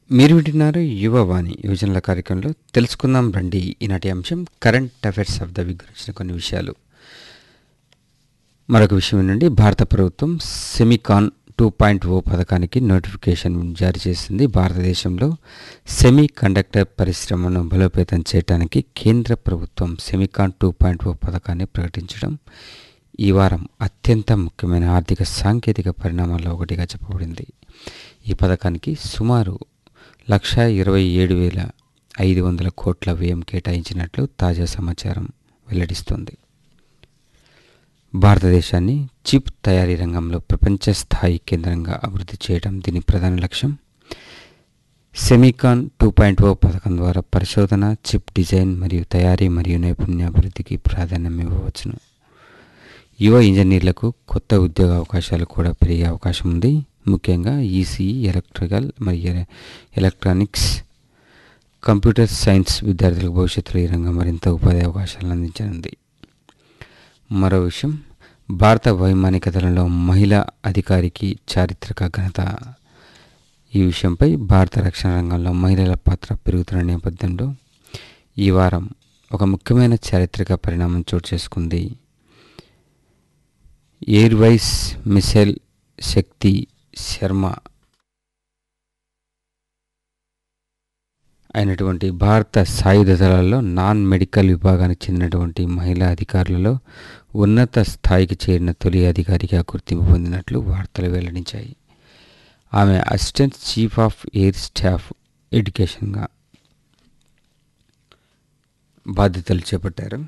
మీరు వింటున్నారు యువవాణి యువజనుల కార్యక్రమంలో తెలుసుకుందాం రండి ఈనాటి అంశం current affairs of the week గురించిన కొన్ని విషయాలు మరొక విషయం ఏంటంటే భారత ప్రభుత్వం సెమికాన్ టూ పాయింట్ ఓ పథకానికి నోటిఫికేషన్ జారీ చేసింది భారతదేశంలో సెమీ కండక్టర్ పరిశ్రమను బలోపేతం చేయడానికి కేంద్ర ప్రభుత్వం సెమికాన్ టూ పాయింట్ ఓ పథకాన్ని ప్రకటించడం ఈ వారం అత్యంత ముఖ్యమైన ఆర్థిక సాంకేతిక పరిణామాల్లో ఒకటిగా చెప్పబడింది ఈ పథకానికి సుమారు లక్ష ఇరవై ఏడు వేల ఐదు వందల కోట్ల వ్యయం కేటాయించినట్లు తాజా సమాచారం వెల్లడిస్తోంది భారతదేశాన్ని చిప్ తయారీ రంగంలో ప్రపంచ స్థాయి కేంద్రంగా అభివృద్ధి చేయడం దీని ప్రధాన లక్ష్యం సెమికాన్ టూ పాయింట్ ఓ పథకం ద్వారా పరిశోధన చిప్ డిజైన్ మరియు తయారీ మరియు నైపుణ్యాభివృద్ధికి ప్రాధాన్యం ఇవ్వవచ్చును యువ ఇంజనీర్లకు కొత్త ఉద్యోగ అవకాశాలు కూడా పెరిగే అవకాశం ఉంది ముఖ్యంగా ఈసీఈ ఎలక్ట్రికల్ మరియు ఎలక్ట్రానిక్స్ కంప్యూటర్ సైన్స్ విద్యార్థులకు భవిష్యత్తులో ఈ రంగం మరింత ఉపాధి అవకాశాలను అందించనుంది మరో విషయం భారత వైమానిక దళంలో మహిళా అధికారికి చారిత్రక ఘనత ఈ విషయంపై భారత రక్షణ రంగంలో మహిళల పాత్ర పెరుగుతున్న నేపథ్యంలో ఈ వారం ఒక ముఖ్యమైన చారిత్రక పరిణామం చోటు చేసుకుంది air vice marshal Shakti Sharma అయినటువంటి భారత సాయుధ దళాల్లో నాన్ మెడికల్ విభాగానికి చెందినటువంటి మహిళా అధికారులలో ఉన్నత స్థాయికి చేరిన తొలి అధికారిగా గుర్తింపు పొందినట్లు వార్తలు వెల్లడించాయి ఆమె assistant chief of air staff ఎడ్యుకేషన్గా బాధ్యతలు చేపట్టారు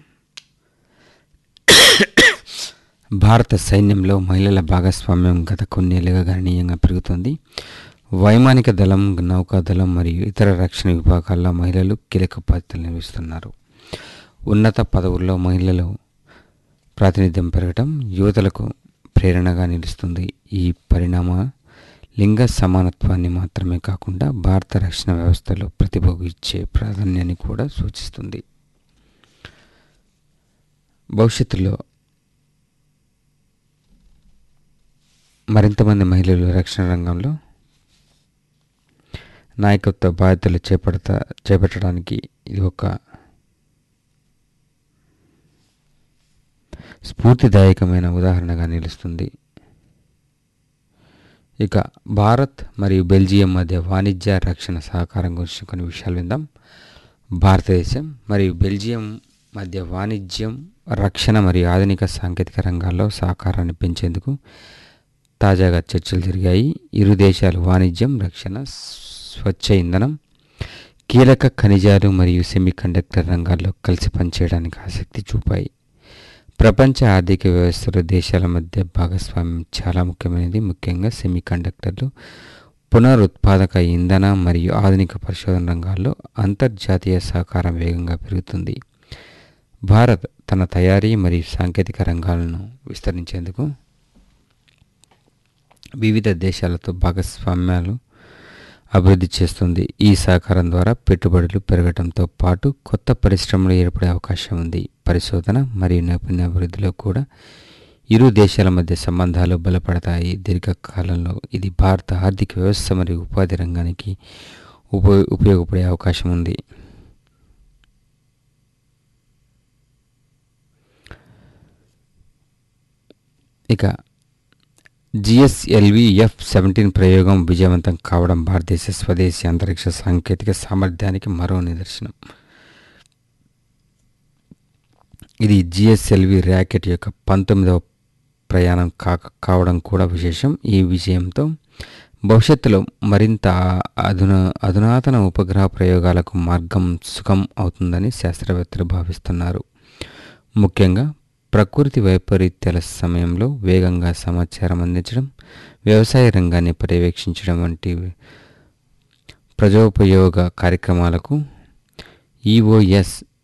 భారత సైన్యంలో మహిళల భాగస్వామ్యం గత కొన్నేళ్లుగా గణనీయంగా పెరుగుతోంది వైమానిక దళం నౌకాదళం మరియు ఇతర రక్షణ విభాగాల్లో మహిళలు కీలక బాధ్యతలు నిర్వహిస్తున్నారు ఉన్నత పదవుల్లో మహిళలు ప్రాతినిధ్యం పెరగడం యువతలకు ప్రేరణగా నిలుస్తుంది ఈ పరిణామ లింగ సమానత్వాన్ని మాత్రమే కాకుండా భారత రక్షణ వ్యవస్థలో ప్రతిభకు ఇచ్చే ప్రాధాన్యాన్ని కూడా సూచిస్తుంది భవిష్యత్తులో మరింతమంది మహిళలు రక్షణ రంగంలో నాయకత్వ బాధ్యతలు చేపడతా చేపట్టడానికి ఇది ఒక స్ఫూర్తిదాయకమైన ఉదాహరణగా నిలుస్తుంది ఇక భారత్ మరియు బెల్జియం మధ్య వాణిజ్య రక్షణ సహకారం గురించి కొన్ని విషయాలు విందాం భారతదేశం మరియు బెల్జియం మధ్య వాణిజ్యం రక్షణ మరియు ఆధునిక సాంకేతిక రంగాల్లో సహకారాన్ని పెంచేందుకు తాజాగా చర్చలు జరిగాయి ఇరు దేశాలు వాణిజ్యం రక్షణ స్వచ్ఛ ఇంధనం కీలక ఖనిజాలు మరియు సెమీకండక్టర్ రంగాల్లో కలిసి పనిచేయడానికి ఆసక్తి చూపాయి ప్రపంచ ఆర్థిక వ్యవస్థలో దేశాల మధ్య భాగస్వామ్యం చాలా ముఖ్యమైనది ముఖ్యంగా సెమీకండక్టర్లు పునరుత్పాదక ఇంధన మరియు ఆధునిక పరిశోధన రంగాల్లో అంతర్జాతీయ సహకారం వేగంగా పెరుగుతుంది భారత్ తన తయారీ మరియు సాంకేతిక రంగాలను విస్తరించేందుకు వివిధ దేశాలతో భాగస్వామ్యాలు అభివృద్ధి చేస్తుంది ఈ సహకారం ద్వారా పెట్టుబడులు పెరగడంతో పాటు కొత్త పరిశ్రమలు ఏర్పడే అవకాశం ఉంది పరిశోధన మరియు నైపుణ్యాభివృద్ధిలో కూడా ఇరు దేశాల మధ్య సంబంధాలు బలపడతాయి దీర్ఘకాలంలో ఇది భారత ఆర్థిక వ్యవస్థ మరియు ఉపాధి రంగానికి ఉప ఉపయోగపడే అవకాశం ఉంది ఇక జిఎస్ఎల్వి ఎఫ్ సెవెంటీన్ ప్రయోగం విజయవంతం కావడం భారతదేశ స్వదేశీ అంతరిక్ష సాంకేతిక సామర్థ్యానికి మరో నిదర్శనం ఇది జిఎస్ఎల్వి ర్యాకెట్ యొక్క పంతొమ్మిదవ ప్రయాణం కాక కావడం కూడా విశేషం ఈ విజయంతో భవిష్యత్తులో మరింత అధునా అధునాతన ఉపగ్రహ ప్రయోగాలకు మార్గం సుఖం అవుతుందని శాస్త్రవేత్తలు భావిస్తున్నారు ముఖ్యంగా ప్రకృతి వైపరీత్యాల సమయంలో వేగంగా సమాచారం అందించడం వ్యవసాయ రంగాన్ని పర్యవేక్షించడం వంటి ప్రజోపయోగ కార్యక్రమాలకు ఈఓఎస్